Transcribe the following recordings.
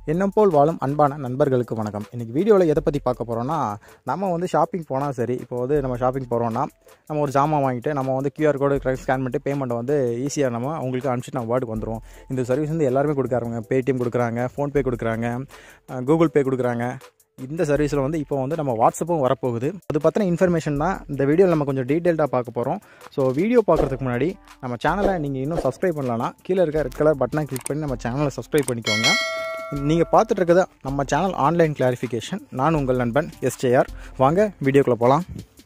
எண்ணம் போல் வாழும் அன்பான நண்பர்களுக்கு வணக்கம் இன்றைக்கி வீடியோவில் எதை பற்றி பார்க்க போகிறோன்னா நம்ம வந்து ஷாப்பிங் போனால் சரி இப்போ வந்து நம்ம ஷாப்பிங் போகிறோன்னா நம்ம ஒரு ஜாமான் வாங்கிட்டு நம்ம வந்து கியூஆர் கோடு ஸ்கேன் பண்ணிட்டு பேமெண்ட்டை வந்து ஈஸியாக நம்ம அவங்களுக்கு அனுப்பிச்சிட்டு நம்ம வார்டுக்கு வந்துடும் இந்த சர்வீஸ் வந்து எல்லாருமே கொடுக்குறாங்க பேடிஎம் கொடுக்குறாங்க ஃபோன்பே கொடுக்குறாங்க கூகுள் பே கொடுக்குறாங்க இந்த சர்வீஸில் வந்து இப்போ வந்து நம்ம வாட்ஸ்அப்பும் வரப்போகுது அது பற்றின இன்ஃபர்மேஷன் தான் இந்த வீடியோவில் நம்ம கொஞ்சம் டீட்டெயில்டாக பார்க்க போகிறோம் ஸோ வீடியோ பார்க்குறதுக்கு முன்னாடி நம்ம சேனலை நீங்கள் இன்னும் சப்ஸ்கிரைப் பண்ணலன்னா கீழே இருக்க ரெட் கலர் பட்டனை கிளிக் பண்ணி நம்ம சேனலை சப்ஸ்கிரைப் பண்ணிக்கோங்க நீங்கள் பார்த்துட்டு இருக்கிறது நம்ம சேனல் ஆன்லைன் கிளாரிஃபிகேஷன் நான் உங்கள் நண்பன் எஸ்ஜேஆர் வாங்க வீடியோக்குள்ளே போகலாம்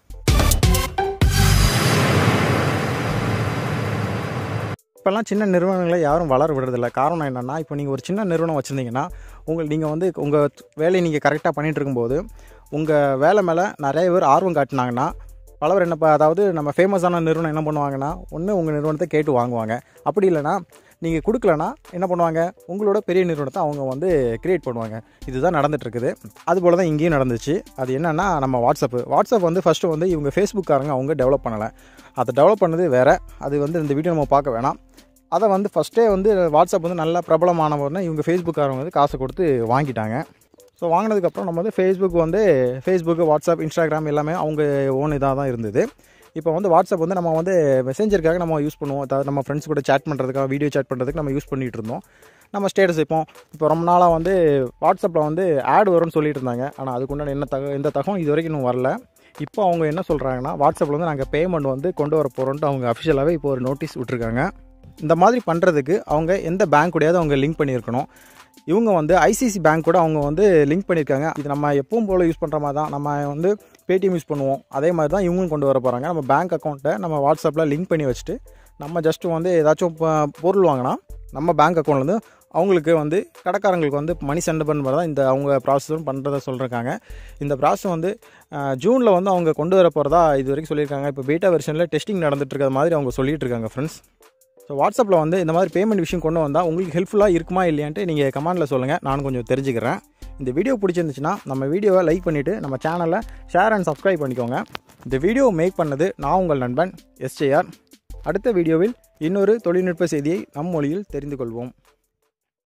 இப்போல்லாம் சின்ன நிறுவனங்களை யாரும் வளர விடுறதில்ல காரணம் என்னென்னா இப்போ நீங்கள் ஒரு சின்ன நிறுவனம் வச்சுருந்தீங்கன்னா உங்கள் நீங்கள் வந்து உங்கள் வேலையை நீங்கள் கரெக்டாக பண்ணிகிட்டு இருக்கும்போது உங்கள் வேலை மேலே நிறைய பேர் ஆர்வம் காட்டினாங்கன்னா பலவர் என்ன ப- அதாவது நம்ம ஃபேமஸான நிறுவனம் என்ன பண்ணுவாங்கன்னா ஒன்று உங்கள் நிறுவனத்தை கேட்டு வாங்குவாங்க அப்படி இல்லைன்னா நீங்கள் கொடுக்கலனா என்ன பண்ணுவாங்க உங்களோட பெரிய நிறுவனத்தை அவங்க வந்து கிரியேட் பண்ணுவாங்க இதுதான் நடந்துட்டு இருக்குது அதுபோல் தான் இங்கேயும் நடந்துச்சு அது என்னென்னா நம்ம வாட்ஸ்அப்பு வாட்ஸ்அப் வந்து ஃபஸ்ட்டு வந்து இவங்க ஃபேஸ்புக்காரங்க அவங்க டெவலப் பண்ணலை அதை டெவலப் பண்ணது வேறு அது வந்து இந்த வீடியோ நம்ம பார்க்க வேணாம் அதை வந்து ஃபஸ்ட்டே வந்து வாட்ஸ்அப் வந்து நல்லா பிரபலமானவர்னு இவங்க ஃபேஸ்புக்காரங்க வந்து காசை கொடுத்து வாங்கிட்டாங்க ஸோ வாங்கினதுக்கப்புறம் நம்ம வந்து ஃபேஸ்புக் வந்து ஃபேஸ்புக் வாட்ஸ்அப் இன்ஸ்டாகிராம் எல்லாமே அவங்க ஓன் இதாக தான் இருந்தது இப்போ வந்து வாட்ஸ்அப் வந்து நம்ம வந்து மெசேஞ்சருக்காக நம்ம யூஸ் பண்ணுவோம் அதாவது நம்ம ஃப்ரெண்ட்ஸ் கூட சேட் பண்ணுறதுக்காக வீடியோ சேட் பண்ணுறதுக்கு நம்ம யூஸ் பண்ணிகிட்டு இருந்தோம் நம்ம ஸ்டேட்டஸ் வைப்போம் இப்போ ரொம்ப நாளாக வந்து வாட்ஸ்அப்பில் வந்து ஆட் வரும்னு சொல்லிட்டு இருந்தாங்க ஆனால் அதுக்குண்டான என்ன தக எந்த தகவலும் இது வரைக்கும் இன்னும் வரல இப்போ அவங்க என்ன சொல்கிறாங்கன்னா வாட்ஸ்அப்பில் வந்து நாங்கள் பேமெண்ட் வந்து கொண்டு வர போகிறோன்ட்டு அவங்க அஃபிஷியலாகவே இப்போ ஒரு நோட்டீஸ் விட்ருக்காங்க இந்த மாதிரி பண்ணுறதுக்கு அவங்க எந்த பேங்க் கூடயாவது அவங்க லிங்க் பண்ணியிருக்கணும் இவங்க வந்து ஐசிசி பேங்க் கூட அவங்க வந்து லிங்க் பண்ணியிருக்காங்க இது நம்ம எப்பவும் போல் யூஸ் பண்ணுற மாதிரி தான் நம்ம வந்து பேடிஎம் யூஸ் பண்ணுவோம் அதே மாதிரி தான் இவங்களும் கொண்டு வர போகிறாங்க நம்ம பேங்க் அக்கௌண்ட்டை நம்ம வாட்ஸ்அப்பில் லிங்க் பண்ணி வச்சுட்டு நம்ம ஜஸ்ட் வந்து ஏதாச்சும் ப- பொருள் வாங்கினா நம்ம பேங்க் அக்கௌண்ட்லேருந்து அவங்களுக்கு வந்து கடைக்காரங்களுக்கு வந்து மணி சென்ட் பண்ண மாதிரி தான் இந்த அவங்க ப்ராசஸும் பண்ணுறத சொல்லியிருக்காங்க இந்த ப்ராசஸ் வந்து ஜூனில் வந்து அவங்க கொண்டு வர போகிறதா இது வரைக்கும் சொல்லியிருக்காங்க இப்போ பீட்டா வெர்ஷனில் டெஸ்டிங் நடந்துட்டு இருக்கிற மாதிரி அவங்க சொல்லிட்டு இருக்காங்க ஃப்ரெண்ட்ஸ் ஸோ வாட்ஸ்அப்பில் வந்து இந்த மாதிரி பேமெண்ட் விஷயம் கொண்டு வந்தால் உங்களுக்கு ஹெல்ப்ஃபுல்லாக இருக்குமா இல்லையான்ட்டு நீங்கள் கமெண்ட்டில் சொல்லுங்கள் நானும் கொஞ்சம் தெரிஞ்சுக்கிறேன் இந்த வீடியோ பிடிச்சிருந்துச்சுன்னா நம்ம வீடியோவை லைக் பண்ணிவிட்டு நம்ம சேனலை ஷேர் அண்ட் சப்ஸ்கிரைப் பண்ணிக்கோங்க இந்த வீடியோ மேக் பண்ணது நான் உங்கள் நண்பன் எஸ்ஜேஆர் அடுத்த வீடியோவில் இன்னொரு தொழில்நுட்ப செய்தியை நம் மொழியில் தெரிந்து கொள்வோம்